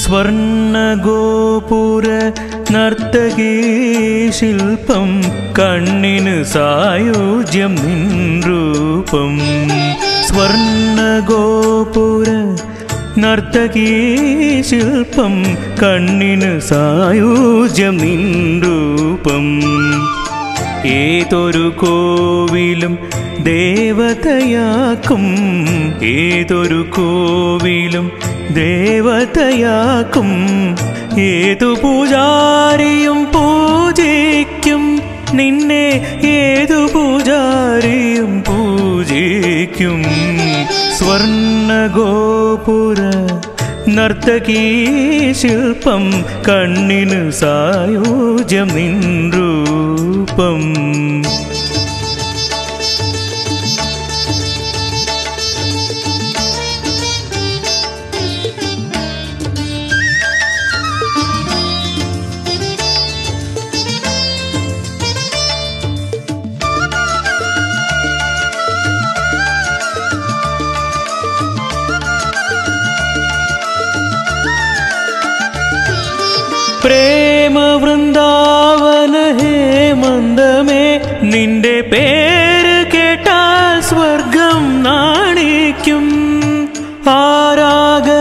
സ്വർണഗോപുര നർത്തകീ ശില്പം കണ്ണിന് സായുജ്യം നിൻ രൂപം സ്വർണഗോപുര നർത്തകീ ശില്പം കണ്ണിന് സായുജ്യം നിൻ രൂപം ഏതൊരു കോവിലും ദേവതയാക്കും ഏതൊരു കോവിലും ദേവതയാക്കും ഏതു പൂജാരിയും പൂജിക്കും നിന്നെ ഏതു പൂജാരിയും പൂജിക്കും സ്വർണഗോപുര നർത്തകീ ശില്പം കണ്ണിന് സായുജ്യം നിൻ രൂപം പ്രേമ വൃന്ദാവന ഹേമന്തമേ നിന്റെ പേര് കേട്ടാൽ സ്വർഗം നാണിക്കും ആരാഗ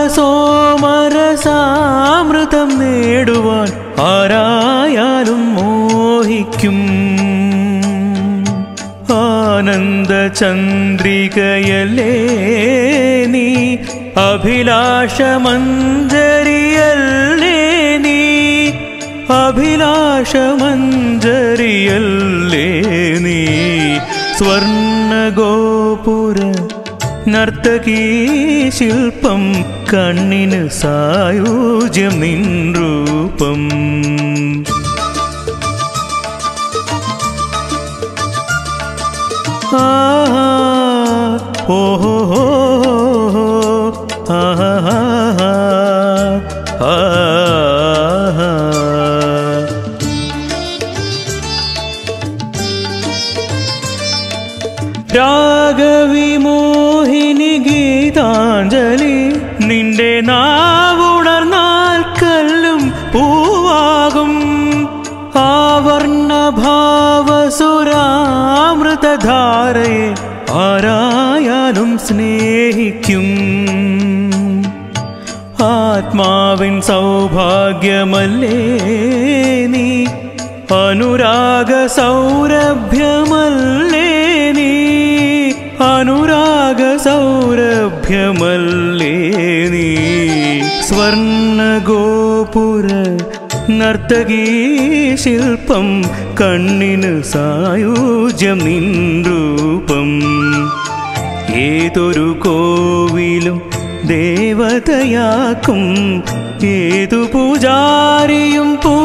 സോമരസാമൃതം നേടുവാൻ ആരായാലും മോഹിക്കും ആനന്ദ ചന്ദ്രികയല്ലേ നീ അഭിലാഷമഞ്ജരിയല്ലേ നീ അഭിലാഷമഞ്ജരിയല്ലേ നീ സ്വർണഗോപുര നർത്തകീ ശില്പം കണ്ണിന് സായുജ്യം നിൻ രൂപം ആ ഓഹോ ഹോ ആ രാഗവിമോഹിനി ഗീതാഞ്ജലി നിന്റെ നാവുണർന്നാൽ കല്ലും പൂവാകും ആവർണഭാവസുരാമൃതധാരയെ ആരായാലും സ്നേഹിക്കും ആത്മാവിൻ സൗഭാഗ്യമല്ലേ നീ അനുരാഗ സൗരഭ്യമല്ലേ നീ അനുരാഗ സൗരഭ്യമല്ലേ നീ സ്വർണഗോപുര നർത്തകീ ശില്പം കണ്ണിന് സായുജ്യം നിൻ രൂപം ഏതൊരു കോവിലും ദേവതയാക്കും ഏതു പൂജാരിയും പൂ